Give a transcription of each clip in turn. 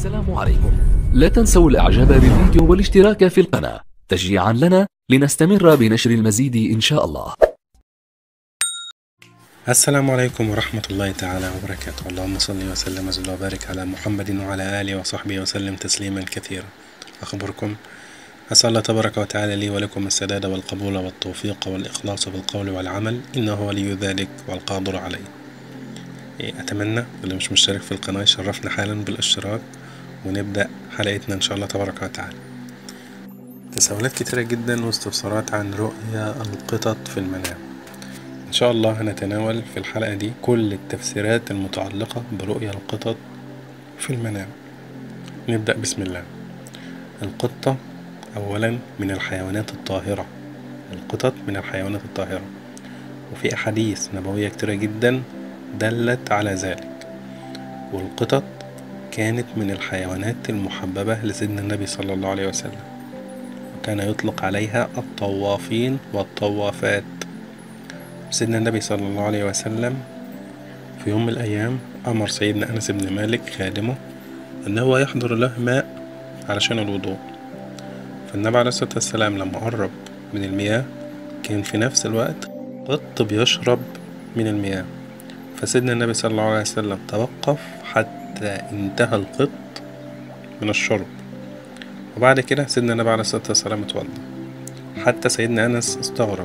السلام عليكم لا تنسوا الاعجاب بالفيديو والاشتراك في القناة تشجيعا لنا لنستمر بنشر المزيد ان شاء الله السلام عليكم ورحمة الله تعالى وبركاته اللهم صل وسلم وزد وبارك على محمد وعلى آله وصحبه وسلم تسليما كثيرا أخبركم أسأل الله تبارك وتعالى لي ولكم السداد والقبول والتوفيق والإخلاص في القول والعمل إنه ولي ذلك والقادر عليه إيه، أتمنى اللي مش مشترك في القناة يشرفنا حالا بالاشتراك ونبدأ حلقتنا إن شاء الله تبارك وتعالى تساؤلات كتيرة جدا واستفسارات عن رؤيا القطط في المنام إن شاء الله هنتناول في الحلقة دي كل التفسيرات المتعلقة برؤيا القطط في المنام نبدأ بسم الله القطة أولا من الحيوانات الطاهرة القطط من الحيوانات الطاهرة وفي أحاديث نبوية كتيرة جدا دلت على ذلك والقطط كانت من الحيوانات المحببة لسيدنا النبي صلى الله عليه وسلم وكان يطلق عليها الطوافين والطوافات سيدنا النبي صلى الله عليه وسلم في يوم من الأيام أمر سيدنا أنس بن مالك خادمه إن هو يحضر له ماء علشان الوضوء فالنبي عليه الصلاة والسلام لما قرب من المياه كان في نفس الوقت قط بيشرب من المياه فسيدنا النبي صلى الله عليه وسلم توقف حتى انتهى القط من الشرب وبعد كده سيدنا النبي عليه الصلاة والسلام اتوضى حتى سيدنا أنس استغرب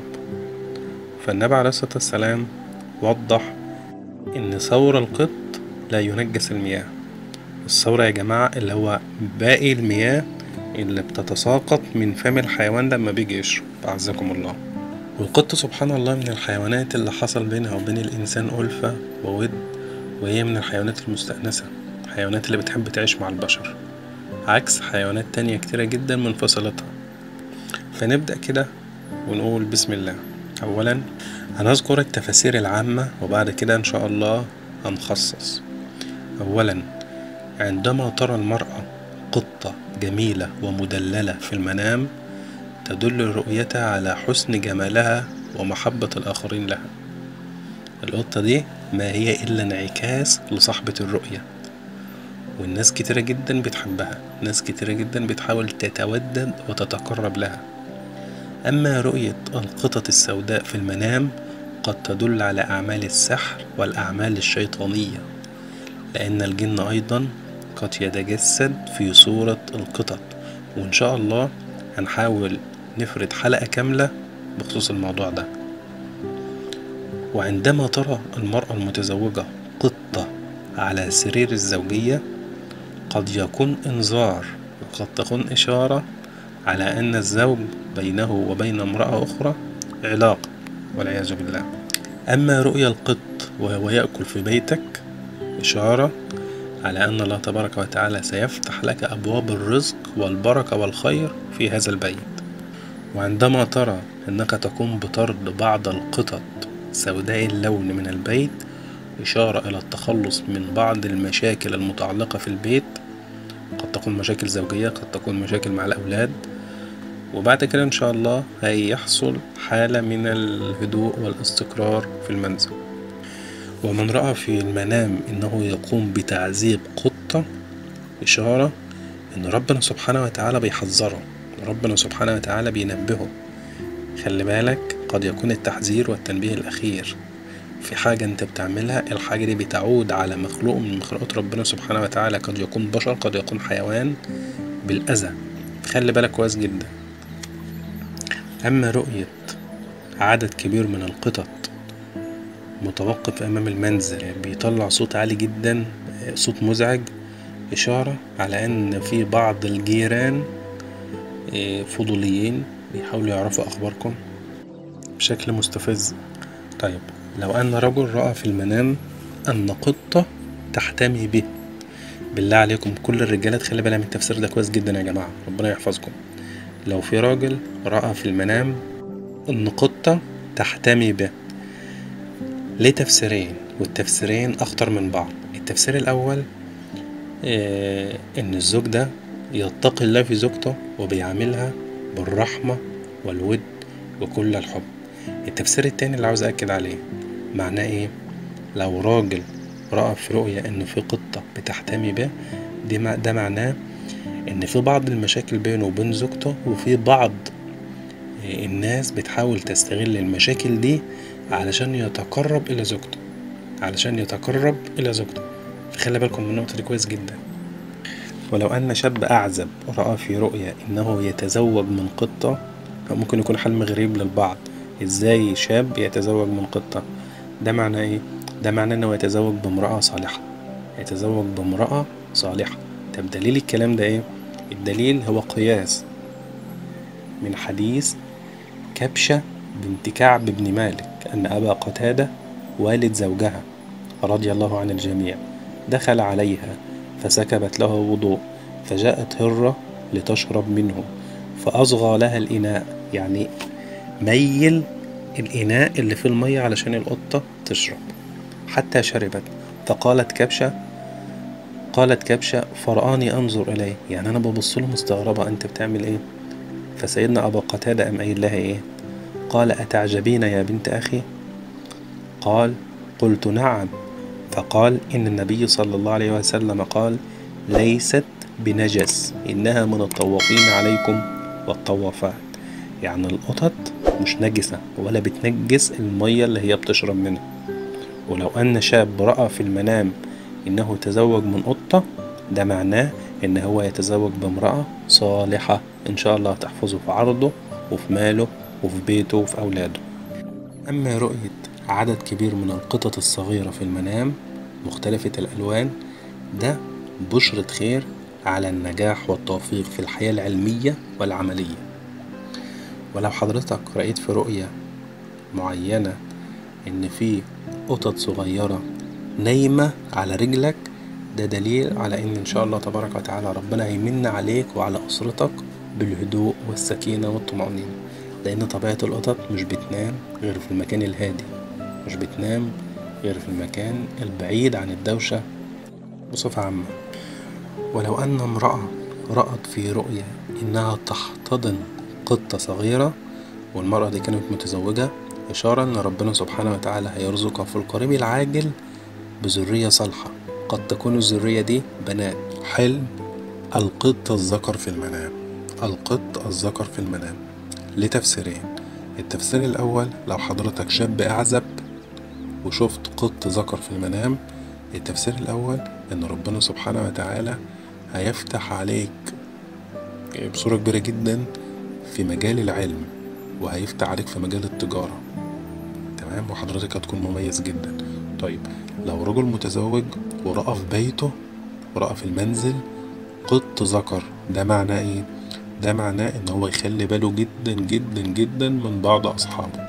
فالنبي عليه الصلاة والسلام وضح إن ثور القط لا ينجس المياه الثورة يا جماعة اللي هو باقي المياه اللي بتتساقط من فم الحيوان لما بيجي يشرب أعزكم الله والقط سبحان الله من الحيوانات اللي حصل بينها وبين الإنسان ألفة وود وهي من الحيوانات المستأنسة الحيوانات اللي بتحب تعيش مع البشر عكس حيوانات تانية كتيرة جدا منفصلتها فنبدأ كده ونقول بسم الله أولا هنذكر التفاسير العامة وبعد كده إن شاء الله هنخصص أولا عندما ترى المرأة قطة جميلة ومدللة في المنام تدل رؤيتها على حسن جمالها ومحبة الآخرين لها القطة دي ما هي إلا انعكاس لصاحبة الرؤية والناس كتيرة جدا بتحبها ناس كتيرة جدا بتحاول تتودد وتتقرب لها أما رؤية القطط السوداء في المنام قد تدل على أعمال السحر والأعمال الشيطانية لأن الجن أيضا قد يتجسد في صورة القطط وإن شاء الله هنحاول نفرد حلقة كاملة بخصوص الموضوع ده وعندما ترى المرأة المتزوجة قطة على سرير الزوجية قد يكون إنذار وقد تكون إشارة على أن الزوج بينه وبين امرأة أخرى علاقة والعياذ بالله أما رؤيا القط وهو يأكل في بيتك إشارة على أن الله تبارك وتعالى سيفتح لك أبواب الرزق والبركة والخير في هذا البيت وعندما ترى أنك تقوم بطرد بعض القطط سوداء اللون من البيت إشارة إلى التخلص من بعض المشاكل المتعلقة في البيت قد تكون مشاكل زوجية قد تكون مشاكل مع الأولاد وبعد كده إن شاء الله هيحصل حالة من الهدوء والاستقرار في المنزل ومن رأى في المنام إنه يقوم بتعذيب قطة إشارة إن ربنا سبحانه وتعالى بيحذره ربنا سبحانه وتعالى بينبهه خلي بالك قد يكون التحذير والتنبيه الأخير في حاجة أنت بتعملها الحاجة دي بتعود على مخلوق من مخلوقات ربنا سبحانه وتعالى قد يكون بشر قد يكون حيوان بالأذى خلي بالك كويس جدا أما رؤية عدد كبير من القطط متوقف أمام المنزل بيطلع صوت عالي جدا صوت مزعج إشارة على أن في بعض الجيران فضوليين بيحاولوا يعرفوا أخباركم بشكل مستفز طيب لو أن رجل رأى في المنام أن قطة تحتمي به بالله عليكم كل الرجالات خلي بالها من التفسير ده كويس جدا يا جماعة ربنا يحفظكم لو في راجل رأى في المنام أن قطة تحتمي به ليه تفسيرين والتفسيرين أخطر من بعض التفسير الأول آه إن الزوج ده يتقي الله في زوجته وبيعاملها بالرحمة والود وكل الحب التفسير التاني اللي عاوز أكد عليه معناه إيه لو راجل رأى في رؤية إن في قطة بتحتمي به دي مع ده معناه ان في بعض المشاكل بينه وبين زوجته وفي بعض الناس بتحاول تستغل المشاكل دي علشان يتقرب الى زوجته علشان يتقرب الى زوجته فخلي بالكم من النقطة دي كويس جدا ولو أن شاب أعزب رأى في رؤيا إنه يتزوج من قطة ممكن يكون حلم غريب للبعض إزاي شاب يتزوج من قطة ده معناه إيه؟ ده معناه إنه يتزوج بامرأة صالحة يتزوج بامرأة صالحة طب دليل الكلام ده إيه؟ الدليل هو قياس من حديث كبشة بنت كعب بن مالك أن أبا قتادة والد زوجها رضي الله عن الجميع دخل عليها فسكبت له وضوء فجاءت هرة لتشرب منه فأصغى لها الإناء يعني ميل الإناء اللي فيه المية علشان القطة تشرب حتى شربت فقالت كبشة قالت كبشة فرآني أنظر إليه يعني أنا ببص له مستغربة أنت بتعمل إيه فسيدنا أبا قتادة أم قايل لها إيه قال أتعجبين يا بنت أخي قال قلت نعم فقال إن النبي صلى الله عليه وسلم قال ليست بنجس إنها من الطوافين عليكم والطوافات يعني القطط مش نجسة ولا بتنجس المية اللي هي بتشرب منها ولو أن شاب رأى في المنام إنه تزوج من قطة ده معناه إن هو يتزوج بامرأة صالحة إن شاء الله تحفظه في عرضه وفي ماله وفي بيته وفي أولاده أما رؤية عدد كبير من القطط الصغيرة في المنام مختلفة الألوان ده بشرة خير على النجاح والتوفيق في الحياة العلمية والعملية ولو حضرتك رأيت في رؤية معينة إن في قطط صغيرة نايمة على رجلك ده دليل على إن إن شاء الله تبارك وتعالى ربنا هيمن عليك وعلى أسرتك بالهدوء والسكينة والطمأنينة لأن طبيعة القطط مش بتنام غير في المكان الهادي مش بتنام غير في المكان البعيد عن الدوشة بصفة عامة ولو أن امرأة رأت في رؤيا إنها تحتضن قطة صغيرة والمرأة دي كانت متزوجة إشارة إن ربنا سبحانه وتعالى هيرزقها في القريب العاجل بذرية صالحة قد تكون الذرية دي بنات حلم القط الذكر في المنام القط الذكر في المنام لتفسيرين التفسير الأول لو حضرتك شاب أعزب وشفت قط ذكر في المنام التفسير الأول إن ربنا سبحانه وتعالى هيفتح عليك بصورة كبيرة جدا في مجال العلم وهيفتح عليك في مجال التجارة تمام وحضرتك هتكون مميز جدا طيب لو رجل متزوج ورأى في بيته ورأى في المنزل قط ذكر ده معناه ايه ده معناه ان هو يخلي باله جدا جدا جدا من بعض اصحابه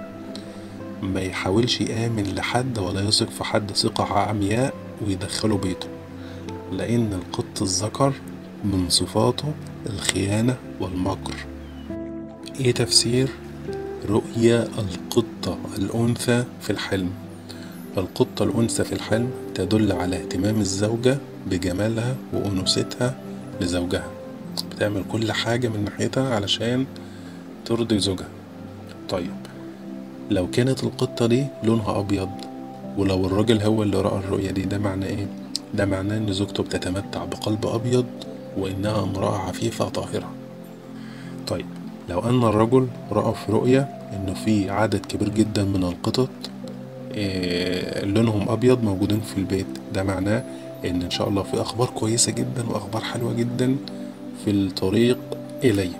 ما يحاولش يآمن لحد ولا يثق في حد ثقة عمياء ويدخله بيته لأن القط الذكر من صفاته الخيانة والمكر ايه تفسير رؤيا القطة الأنثى في الحلم القطة الأنثى في الحلم تدل على اهتمام الزوجة بجمالها وأنوثتها لزوجها بتعمل كل حاجة من ناحيتها علشان ترضي زوجها طيب لو كانت القطة دي لونها أبيض ولو الراجل هو اللي رأى الرؤية دي ده معناه إيه؟ ده معناه إن زوجته بتتمتع بقلب أبيض وإنها امرأة عفيفة طاهرة طيب لو أن الرجل رأى في رؤية إنه في عدد كبير جدا من القطط إيه لونهم أبيض موجودين في البيت ده معناه إن إن شاء الله في أخبار كويسة جدا وأخبار حلوة جدا في الطريق إليه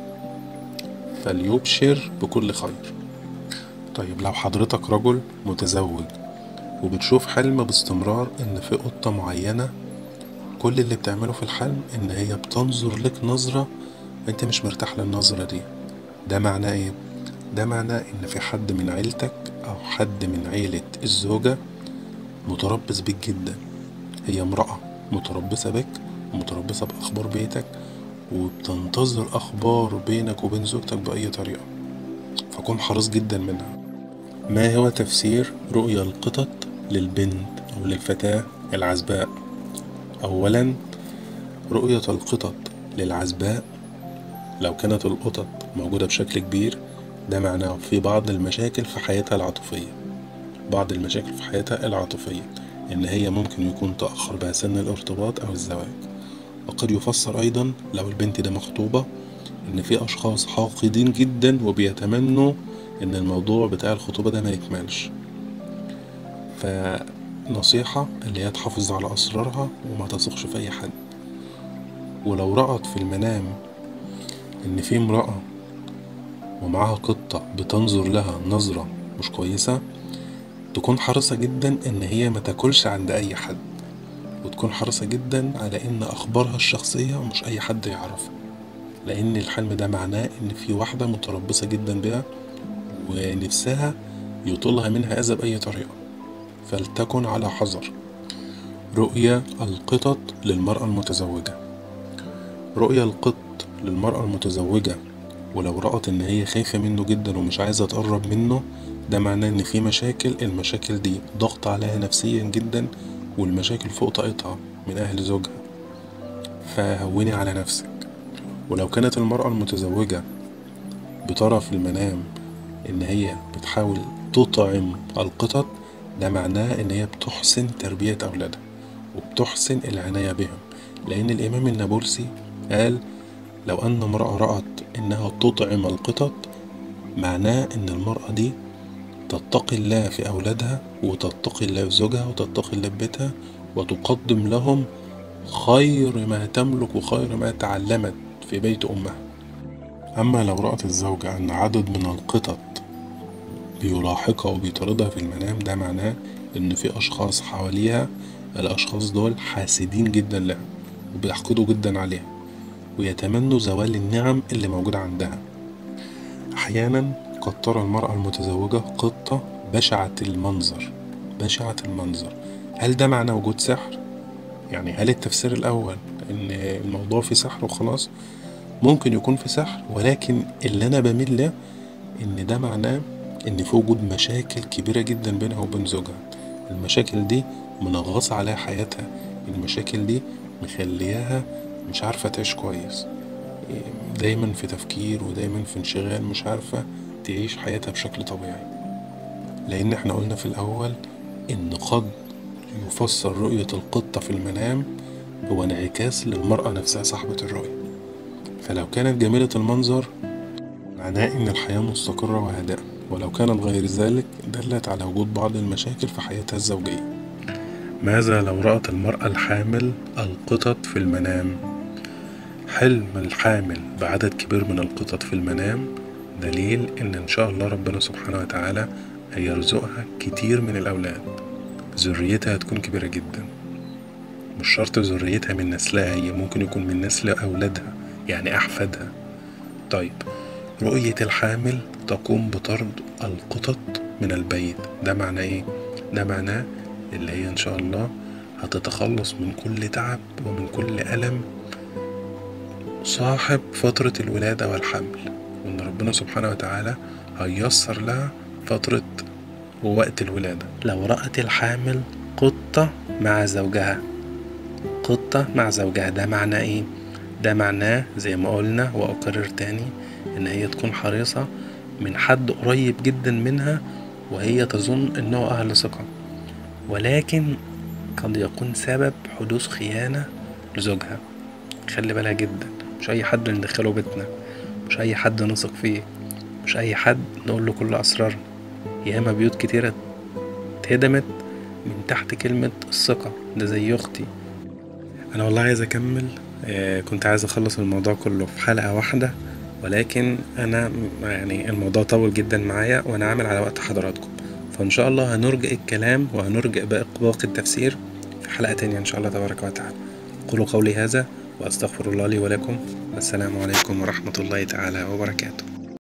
فليبشر بكل خير طيب لو حضرتك رجل متزوج وبتشوف حلم باستمرار إن في قطة معينة كل اللي بتعمله في الحلم إن هي بتنظر لك نظرة أنت مش مرتاح للنظرة دي ده معناه إيه؟ ده معناه إن في حد من عيلتك أو حد من عيلة الزوجة متربص بيك جدا هي امرأة متربصة بك ومتربصة بأخبار بيتك وبتنتظر أخبار بينك وبين زوجتك بأي طريقة فكن حريص جدا منها ما هو تفسير رؤيا القطط للبنت أو للفتاة العزباء أولا رؤية القطط للعزباء لو كانت القطط موجودة بشكل كبير ده معناه في بعض المشاكل في حياتها العاطفية بعض المشاكل في حياتها العاطفية إن هي ممكن يكون تأخر بها سن الارتباط أو الزواج وقد يفسر أيضا لو البنت ده مخطوبة إن في أشخاص حاقدين جدا وبيتمنوا إن الموضوع بتاع الخطوبة ده ما يكملش فنصيحة اللي هي تحافظ على أسرارها وما تثقش في أي حد ولو رأت في المنام إن في امرأة ومعاها قطة بتنظر لها نظرة مش كويسة تكون حريصة جدا إن هي ما تاكلش عند أي حد وتكون حريصة جدا على إن أخبارها الشخصية مش أي حد يعرفها لأن الحلم ده معناه إن في واحدة متربصة جدا بها ونفسها يطولها منها أذى بأي طريقة فلتكن على حذر رؤيا القطط للمرأة المتزوجة رؤيا القط للمرأة المتزوجة ولو رأت إن هي خايفة منه جدا ومش عايزة تقرب منه ده معناه إن في مشاكل المشاكل دي ضغط عليها نفسيا جدا والمشاكل فوق طاقتها من أهل زوجها فهوني على نفسك ولو كانت المرأة المتزوجة بترى في المنام إن هي بتحاول تطعم القطط ده معناه إن هي بتحسن تربية أولادها وبتحسن العناية بهم لأن الإمام النابلسي قال لو أن امرأة رأت إنها تطعم القطط معناه إن المرأة دي تتقي الله في أولادها وتتقي الله في زوجها وتتقي الله في بيتها وتقدم لهم خير ما تملك وخير ما تعلمت في بيت أمها أما لو رأت الزوجة أن عدد من القطط بيلاحقها وبيطاردها في المنام ده معناه إن في أشخاص حواليها الأشخاص دول حاسدين جدا لها وبيحقدوا جدا عليها ويتمنوا زوال النعم اللي موجودة عندها أحيانا قد ترى المرأة المتزوجة قطة بشعة المنظر بشعة المنظر هل ده معنى وجود سحر؟ يعني هل التفسير الأول إن الموضوع فيه سحر وخلاص؟ ممكن يكون في سحر ولكن اللي أنا بميل له إن ده معناه إن في وجود مشاكل كبيرة جدا بينها وبين زوجها المشاكل دي منغصة عليها حياتها المشاكل دي مخلياها مش عارفة تعيش كويس دايما في تفكير ودايما في انشغال مش عارفة تعيش حياتها بشكل طبيعي لأن احنا قلنا في الأول إن قد يفسر رؤية القطة في المنام هو انعكاس للمرأة نفسها صاحبة الرؤية فلو كانت جميلة المنظر معناه إن الحياة مستقرة وهادئة ولو كانت غير ذلك دلت على وجود بعض المشاكل في حياتها الزوجية ماذا لو رأت المرأة الحامل القطط في المنام؟ حلم الحامل بعدد كبير من القطط في المنام دليل إن إن شاء الله ربنا سبحانه وتعالى هيرزقها كتير من الأولاد ذريتها هتكون كبيرة جدا مش شرط ذريتها من نسلها هي ممكن يكون من نسل أولادها يعني أحفادها طيب رؤية الحامل تقوم بطرد القطط من البيت ده معناه إيه؟ ده معناه اللي هي إن شاء الله هتتخلص من كل تعب ومن كل ألم صاحب فترة الولادة والحمل وإن ربنا سبحانه وتعالى هيسر لها فترة ووقت الولادة لو رأت الحامل قطة مع زوجها قطة مع زوجها ده معناه إيه؟ ده معناه زي ما قلنا وأكرر تاني إن هي تكون حريصة من حد قريب جدا منها وهي تظن إنه أهل ثقة ولكن قد يكون سبب حدوث خيانة لزوجها خلي بالها جدا مش أي حد ندخله بيتنا مش أي حد نثق فيه مش أي حد نقول له كل أسرارنا ياما بيوت كتيرة اتهدمت من تحت كلمة الثقة ده زي أختي أنا والله عايز أكمل آه كنت عايز أخلص الموضوع كله في حلقة واحدة ولكن أنا يعني الموضوع طول جدا معايا وأنا عامل على وقت حضراتكم فإن شاء الله هنرجع الكلام وهنرجع باقي التفسير في حلقة تانية إن شاء الله تبارك وتعالى قولوا قولي هذا وأستغفر الله لي ولكم والسلام عليكم ورحمة الله تعالى وبركاته